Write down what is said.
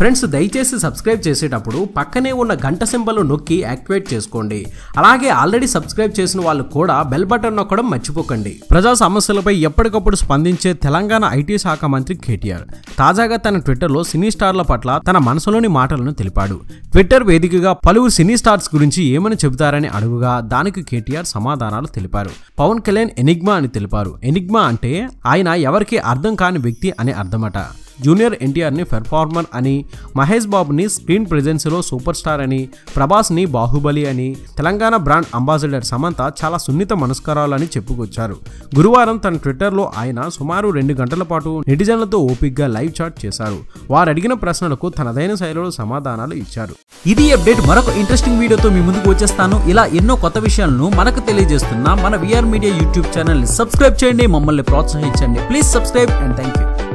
friends దయచేసి subscribe చేసేటప్పుడు పక్కనే ఉన్న గంట సింబల్ నొక్కి యాక్టివేట్ చేసుకోండి అలాగే ఆల్రెడీ సబ్స్క్రైబ్ చేసిన వాళ్ళు కూడా బెల్ బటన్ నొక్కడం మర్చిపోకండి ప్రజా సమస్యలపై ఎప్పటికప్పుడు స్పందించే తెలంగాణ ఐటీ శాఖ మంత్రి కేటీఆర్ తాజాగా తన ట్విట్టర్లో సినీ స్టార్ల పట్ల తన మనసులోని మాటలను తెలిపాడు ట్విట్టర్ వేదికగా పలువురు సినీ స్టార్స్ గురించి ఏమని చెబుతారని అడుగుగా దానికి కేటీఆర్ సమాధానాలు తెలిపారు పవన్ కళ్యాణ్ ఎనిగ్మా అని తెలిపారు ఎనిగ్మా అంటే ఆయన ఎవరికి అర్థం కాని వ్యక్తి అని అర్థమట జూనియర్ ఎన్టీఆర్ని పెర్ఫార్మర్ అని మహేష్ బాబుని స్క్రీన్ ప్రెజెన్స్లో సూపర్ స్టార్ అని ప్రభాస్ని బాహుబలి అని తెలంగాణ బ్రాండ్ అంబాసిడర్ సమంత చాలా సున్నిత మనస్కారాలని చెప్పుకొచ్చారు గురువారం తన ట్విట్టర్లో ఆయన సుమారు రెండు గంటల పాటు నెటిజన్లతో ఓపిక్గా లైవ్ చాట్ చేశారు వారు అడిగిన ప్రశ్నలకు తనదైన శైలిలో సమాధానాలు ఇచ్చారు ఇది అప్డేట్ మరొక ఇంట్రెస్టింగ్ వీడియోతో మీ ముందుకు వచ్చేస్తాను ఇలా ఎన్నో కొత్త విషయాలను మనకు తెలియజేస్తున్న మన VR media YouTube channel subscribe చేయండి మమ్మల్ని ప్రోత్సహించండి please subscribe and thank you